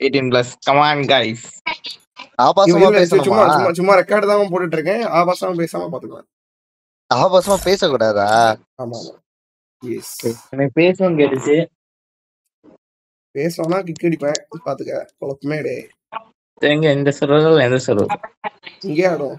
Eighteen plus come on guys ஆபாசமா இல்ல, இல்ல, சும்மா பேசணுமா சும்மா சும்மா ரெக்கார்டு தான் போட்டுட்டு இருக்கேன் ஆபாசமா பேசாம பாத்துக்கலாம் ஆபாசமா பேசக்கூடாதா ஆமா ஆமா எஸ் எனக்கு பேசவும் கேட்டுச்சு பேசணும்னா கிக் அடிப்பேன் பாத்துக்க குழப்பமே கிடையாது எங்க இந்த சர்வர் எந்த சர்வர் இங்கே ஆடும்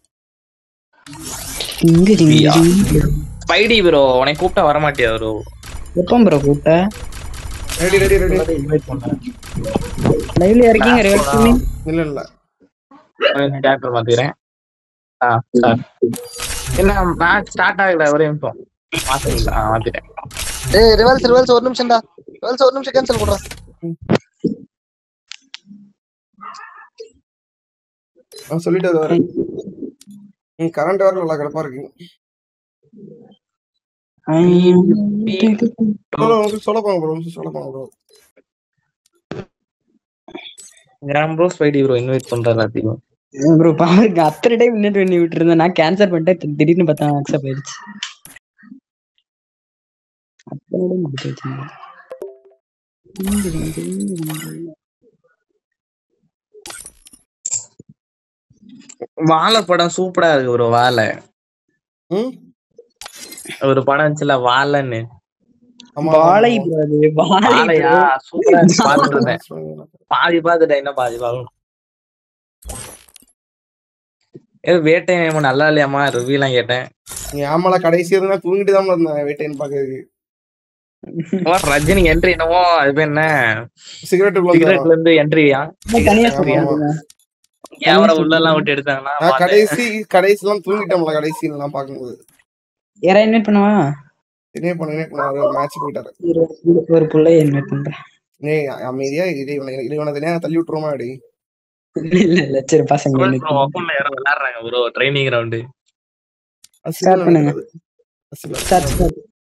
இங்க ஐயா. ஸ்பைடி ப்ரோ உன்னை கூப்பிட்டா வர மாட்டியா ப்ரோ எப்போ ப்ரோ கூப்பிட்ட ரெடி ரெடி ரெடி இன்வைட் பண்ணேன் லைவ்ல இருக்கீங்க ரிவர்ஸ் பண்ணி இல்ல இல்ல கேரக்டர் மாத்திக்கிறேன் ஆ start. என்ன மேட்ச் ஸ்டார்ட் ஆகல ஒரே நிமிஷம் மாத்திரீங்களா ஆ மாத்திட்டேன் ஏய் ரிவல்ஸ் ரிவல்ஸ் ஒரு நிமிஷம்டா ரிவல்ஸ் ஒரு நிமிஷம் கேன்சல் பண்றேன் நான் சொல்லிட்டு அது வரேன் ம் கரண்ட் வேற நல்லா கிடப்பா இருக்கு சொல்ல உங்களுக்கு சொல்ல போங்க ப்ரோ சொல்ல போங்க ப்ரோ கிராம் ப்ரோ ஸ்பைடி ப்ரோ இன்வைட் பண்ற எல்லாத்தையும் ப்ரோ பாருங்க அத்தனை டைம் இன்னும் பண்ணி விட்டுருந்தேன் நான் கேன்சல் பண்ணிட்டேன் தி- திடீர்னு பார்த்தா அக்செப்ட் ஆயிடுச்சு அத்தனை டைம் முடிச்சு வச்சிருந்தேன் வாழை படம் சூப்பரா இருக்கு ப்ரோ வாழை ம் ஒரு படம் இருந்துச்சுல வாழைன்னு ஆமா வாழை bro அது வாழை வாழையா bro. சூப்பரா இருக்கு பார்த்துட்டு இருந்தேன் ஆமா. பாதி பார்த்துட்டேன் இன்னும் பாதி பார்க்கணும் ஏதோ வேட்டை நேமம் நல்லா இல்லையாமா ரிவ்யூலாம் கேட்டேன் நீ ஆமால கடைசி இருந்தா தூங்கிட்டு தான் இருந்தேன் வெயிட்டேன்னு பாக்குறதுக்கு ஓ, ரஜினி என்ட்ரி என்னவோ அது பேர் என்ன சிகரெட் சிகரெட்ல இருந்து என்ட்ரியா தனியா ஆமா, சொல்றேன் ஆமா. கேமரா உள்ள எல்லாம் விட்டு எடுத்தாங்கன்னா நான் பார்த்தேன். கடைசி கடைசி எல்லாம் தூங்கிட்டோம்ல கடைசி எல்லாம் பாக்கும்போது யாரா இன்வைட் பண்ணவா என்ன பண்ண மேட்ச் போயிட்டாரு இரு, ஒரு புள்ளைய இன்வைட் பண்றேன் ஏய் அமைதியா இதை இவனை இவனை தனியா தள்ளி விட்டுருமா அடி இல்ல இல்ல இல்ல சரி பசங்க bro, invite bro, பண்ணு. open ல யாரோ விளையாடுறாங்க ப்ரோ ட்ரைனிங் கிரவுண்டு Start பண்ணுங்க. Start, start.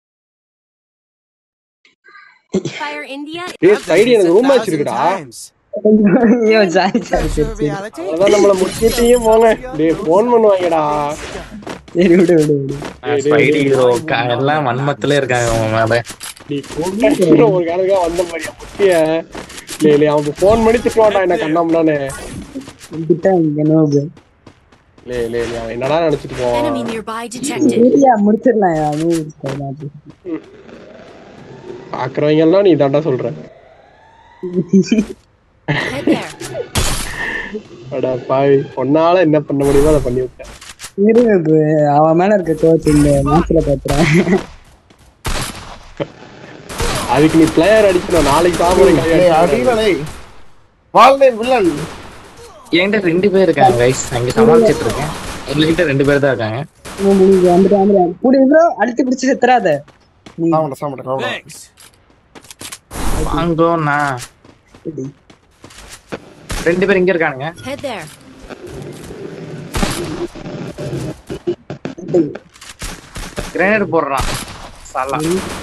Fire India. ஏய் சைடு எனக்கு ரூம் மேட்ச் இருக்குடா ஐயோ சாரி சாரி சரி சரி அதான் நம்மள முடிச்சிட்டீங்க போங்க டேய் ஃபோன் பண்ணுவாங்கடா சரி விடு விடு விடு ஸ்பைடி ஹீரோ எல்லாம் வன்மத்திலே இருக்காங்க உங்க மேல நீ கூப்பிட்டு ஒரு காலத்துக்கு வந்த மாதிரியா முட்டிய இல்ல இல்ல அவன் ஃபோன் பண்ணி திட்டுவான்டா என்ன கண்ணாமலான்னு கிட்ட இங்க நோபு இல்ல இல்ல இல்ல அவன் என்னடா நினைச்சிட்டு போவான் Enemy nearby detected. சரியா முடிச்சிடலாம் அதுவும் இருக்காது. பாக்குறவங்க எல்லாம் நீ தாண்டா சொல்ற Head there. அடா பாவி உன்னால என்ன பண்ண முடியுமோ அதை பண்ணி விட்டேன் இரு இது அவன் மேல இருக்க கோச் இந்த மேட்ச்ல பாத்துறேன் அதுக்கு நீ பிளேயர் அடிக்கணும் நாளைக்கு ஏய், அடிடா சாப்பிட டேய். வாழ்வே வில்லன் என்கிட்ட ரெண்டு பேர் இருக்காங்க கைஸ் அங்க சமாளிச்சிட்டு இருக்கேன் உங்ககிட்ட ரெண்டு பேர் தான் இருக்காங்க வந்துட்டு வந்துட்டு புடி ப்ரோ அழுத்தி பிடிச்சு செத்துறாத நீ சாமட்ட சாமட்ட கவலை வாங்கோண்ணா ரெண்டு பேர் இங்க இருக்கானுங்க Head there. கிரேனேட் போடுறான் சலா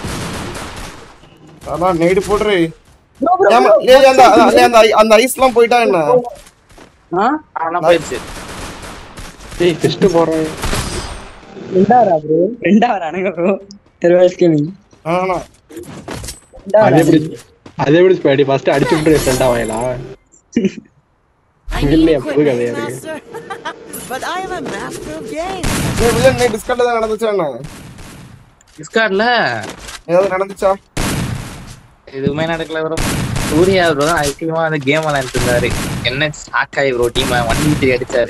அதான் நெய்டு போடுறே ஏமா ஏய் அந்த அந்த- அந்த ஐ- அந்த ஐஸ்லாம் போயிட்டா என்ன ஆ அவனா போயிடுச்சு ஏய் டெஸ்ட் போறேன் ரெண்டாவரா ப்ரோ ரெண்டாவரானுங்க ப்ரோ திருவாஸ் கேமிங் ஆனா அதே எப்படி அதே எப்படி ஸ்பைடி ஃபர்ஸ்ட் அடிச்சு விட்டு ஃப்ரெண்டா வாங்கலாம் I need இல்லையா புது equipment. கதையா இருக்கு Master. but I am a master of games. ஏய் வில்லன் நைட் டிஸ்கவுண்ட் தான் நடந்துச்சா என்ன டிஸ்கார்ட்ல ஏதாவது நடந்துச்சா எதுவுமே நடக்கல ப்ரோ சூர்யா ப்ரோ தான் அதிகமா அந்த கேம் விளையாண்டு இருந்தாரு என்ன ஸ்டாக் ஆகி ப்ரோ டீம் ஒன் வீட்டு அடிச்சாரு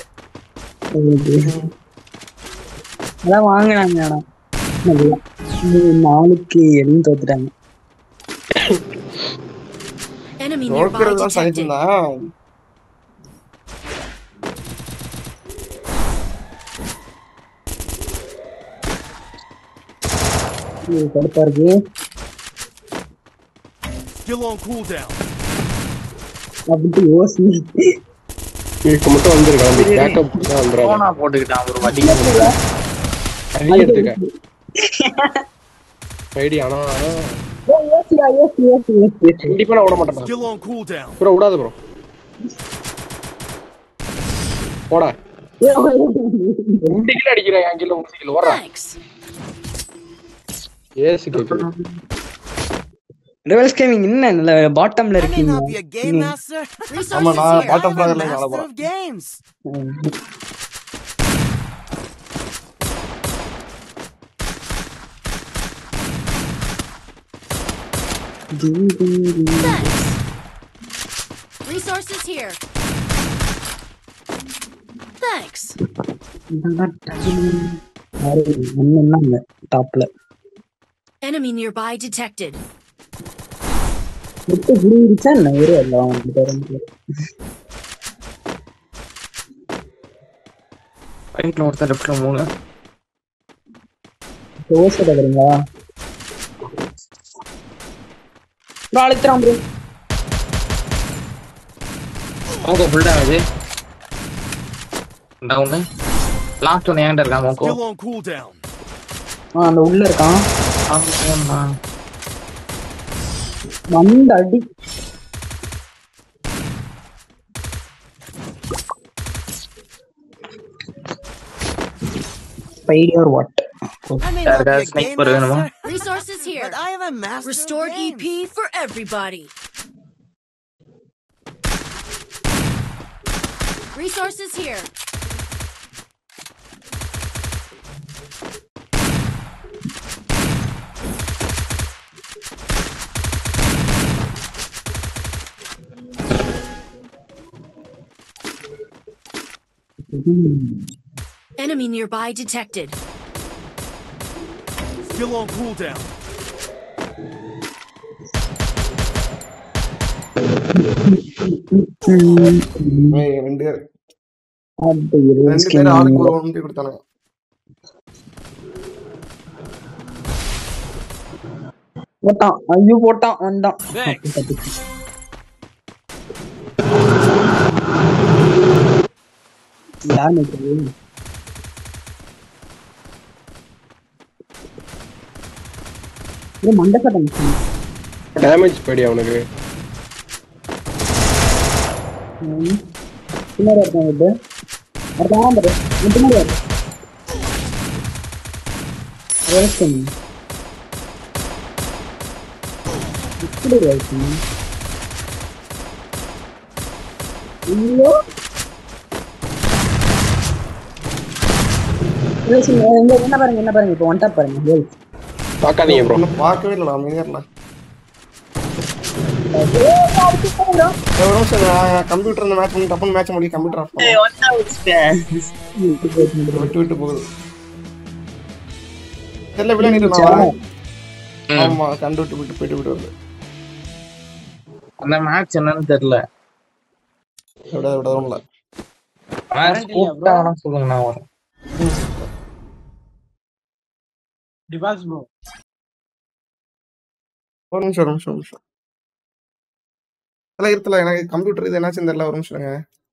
அதான் வாங்கினாங்க ஆனா நல்லா. மூணு நாளுக்கு எதுவும் தோத்துட்டாங்க Enemy nearby ரோக்கர் தான் detected. சாய்ச்சிருந்தா இது கடுப்பா இருக்கு Still on cooldown. அப்படின்ட்டு யோசி இதுக்கு மட்டும் வந்துருக்கான் பேக்கப் தான் வந்துடுறாங்க போனா போட்டுக்கிட்டான் ஒரு வடி நிறைய எடுத்துக்க ஐடி ஆனா யோசியா யோசி யோசி யோசி கண்டிப்பா நான் விட மாட்டேன் Still on cooldown. ப்ரோ விடாத ப்ரோ போடா ரெண்டு கிலோ அடிக்கிறேன் என் கிலோ மூணு கிலோ ஓடுறா Thanks. ஏசி கேக்குது ரிவல்ஸ் கேமிங் என்ன நல்ல பாட்டம்ல I may இருக்கீங்க not be a game master, ஆமா Resources நான் here. பாட்டம் I'm a ஃபிளாகர்ல வேலை master போறேன் of games. Thanks. Resources here. Thanks. என்னன்னா டாப்ல Enemy nearby detected. விட்டு புரிஞ்சிச்சா என்ன ஒரு எல்லாம் ரைட்ல ஒருத்தர் லெஃப்ட்ல மூணு ரோஸ் வரீங்களா ப்ரோ அழுத்துறான் bro Moco full damage down last one ஏன்டா இருக்கான் மோகோ Still on cooldown. ஆ அந்த உள்ள இருக்கான் ஆமா. வந்த அடி Paid or what? I may Yeah, not be a that's next game for Venom, master, Resources here. but I am a master Restored of games. EP for everybody. Resources here. Enemy nearby detected. Still on cooldown. ஏய், ரெண்டு பேர் அது ரெண்டு risk பேர் என்ன? ஆளுக்கு ஒரு ஒன்று கொடுத்தானுங்க போட்டான் ஐயோ போட்டான் வந்தான் Damage அது. இது மண்டக்கட்டம் டேமேஜ் படி அவனுக்கு பின்னாடி இருக்கான் இது அடுத்த ஆன் பாரு இவன் பின்னாடி வரு Rest பண்ணு. இப்படி rest பண்ணு. ஐயோ Rest பண்ணு. இங்க என்ன பாருங்க என்ன பாருங்க இப்போ ஒன் டாப் பாருங்க Yes. பார்க்காதீங்க ப்ரோ ஒன்னும் பார்க்கவே இல்லை நான் அமைதியா ஒரு நிமிஷம் நான் கம்ப்யூட்டர் இந்த மேட்ச் பண்ணி டப்புன்னு மேட்ச் முடியும் கம்ப்யூட்டர் ஆஃப் விட்டு விட்டு போகுது தெரியல விளையாடிட்டு இருந்தான் ஆமா கண்டு விட்டு விட்டு போயிட்டு விட்டு வருது அந்த மேட்ச் என்னன்னு தெரியல விட விடவும் இல்லை மேட்ச் கூப்பிட்டா வேணா சொல்லுங்க நான் வரேன் ஒரு நிமிஷம் ஒரு நிமிஷம் ஒரு நிமிஷம் அதெல்லாம் இருத்தல எனக்கு கம்ப்யூட்டர் இது என்னாச்சுன்னு தெரியல ஒரு நிமிஷம் இருங்க.